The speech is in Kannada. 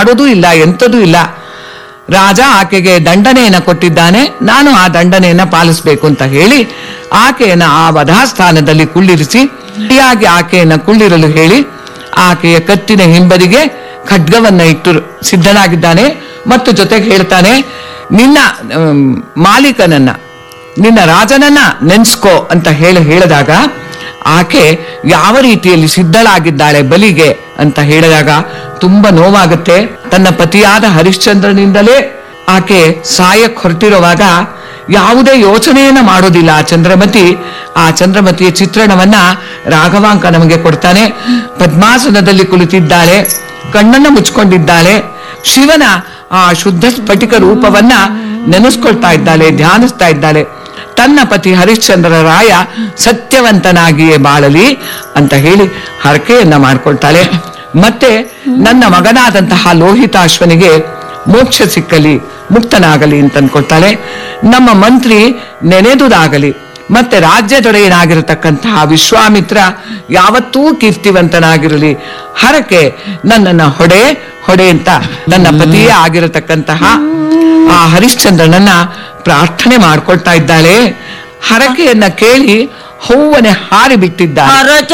ಮಾಡೋದೂ ಇಲ್ಲ ಎಂಥದೂ ಇಲ್ಲ ರಾಜ ಆಕೆಗೆ ದಂಡನೆಯನ್ನ ಕೊಟ್ಟಿದ್ದಾನೆ ನಾನು ಆ ದಂಡನೆಯನ್ನ ಪಾಲಿಸ್ಬೇಕು ಅಂತ ಹೇಳಿ ಆಕೆಯನ್ನ ಆ ವಧಾಸ್ಥಾನದಲ್ಲಿ ಕುಳ್ಳಿರಿಸಿ ಸರಿಯಾಗಿ ಆಕೆಯನ್ನ ಕುಳ್ಳಿರಲು ಹೇಳಿ ಆಕೆಯ ಕತ್ತಿನ ಹಿಂಬದಿಗೆ ಖಡ್ಗವನ್ನ ಇಟ್ಟು ಸಿದ್ಧನಾಗಿದ್ದಾನೆ ಮತ್ತು ಜೊತೆಗೆ ಹೇಳ್ತಾನೆ ನಿನ್ನ ಆಮ್, ಮಾಲೀಕನನ್ನ ನಿನ್ನ ರಾಜನನ್ನ ನೆನ್ಸ್ಕೋ ಅಂತ ಹೇಳಿ ಹೇಳಿದಾಗ ಆಕೆ ಯಾವ ರೀತಿಯಲ್ಲಿ ಸಿದ್ಧಳಾಗಿದ್ದಾಳೆ ಬಲಿಗೆ ಅಂತ ಹೇಳಿದಾಗ ತುಂಬಾ ನೋವಾಗುತ್ತೆ ತನ್ನ ಪತಿಯಾದ ಹರಿಶ್ಚಂದ್ರನಿಂದಲೇ ಆಕೆ ಸಾಯಕ್ ಹೊರಟಿರುವಾಗ ಯಾವುದೇ ಯೋಚನೆಯನ್ನ ಮಾಡೋದಿಲ್ಲ ಆ ಚಂದ್ರಮತಿ ಆ ಚಂದ್ರಮತಿಯ ಚಿತ್ರಣವನ್ನ ರಾಘವಾಂಕ ನಮಗೆ ಕೊಡ್ತಾನೆ ಪದ್ಮಾಸನದಲ್ಲಿ ಕುಳಿತಿದ್ದಾಳೆ ಕಣ್ಣನ್ನ ಮುಚ್ಕೊಂಡಿದ್ದಾಳೆ ಶಿವನ ಆ ಶುದ್ಧ ಸ್ಫಟಿಕ ರೂಪವನ್ನ ನೆನೆಸ್ಕೊಳ್ತಾ ಇದ್ದಾಳೆ ಧ್ಯಾನಿಸ್ತಾ ಇದ್ದಾಳೆ ತನ್ನ ಪತಿ ಹರಿಶ್ಚಂದ್ರ ರಾಯ ಸತ್ಯವಂತನಾಗಿಯೇ ಬಾಳಲಿ ಅಂತ ಹೇಳಿ ಹರಕೆಯನ್ನ ಮಾಡ್ಕೊಳ್ತಾಳೆ ಮತ್ತೆ ನನ್ನ ಮಗನಾದಂತಹ ಲೋಹಿತಾಶ್ವನಿಗೆ ಮೋಕ್ಷ ಸಿಕ್ಕಲಿ ಮುಕ್ತನಾಗಲಿ ಅಂತ ಅನ್ಕೊಳ್ತಾಳೆ ನಮ್ಮ ಮಂತ್ರಿ ನೆನೆದುದಾಗಲಿ ಮತ್ತೆ ರಾಜ್ಯದೊಡೆಯನಾಗಿರತಕ್ಕಂತಹ ವಿಶ್ವಾಮಿತ್ರ ಯಾವತ್ತೂ ಕೀರ್ತಿವಂತನಾಗಿರಲಿ ಹರಕೆ ನನ್ನನ್ನ ಹೊಡೆ ಹೊಡೆ ಅಂತ ನನ್ನ ಪತಿಯೇ ಆಗಿರತಕ್ಕಂತಹ ಆ ಹರಿಶ್ಚಂದ್ರನನ್ನ ಪ್ರಾರ್ಥನೆ ಮಾಡ್ಕೊಳ್ತಾ ಇದ್ದಾಳೆ ಹರಕೆಯನ್ನ ಕೇಳಿ ಹೂವನೆ ಹಾರಿ ಬಿಟ್ಟಿದ್ದಾಳೆ ಹರಕೆ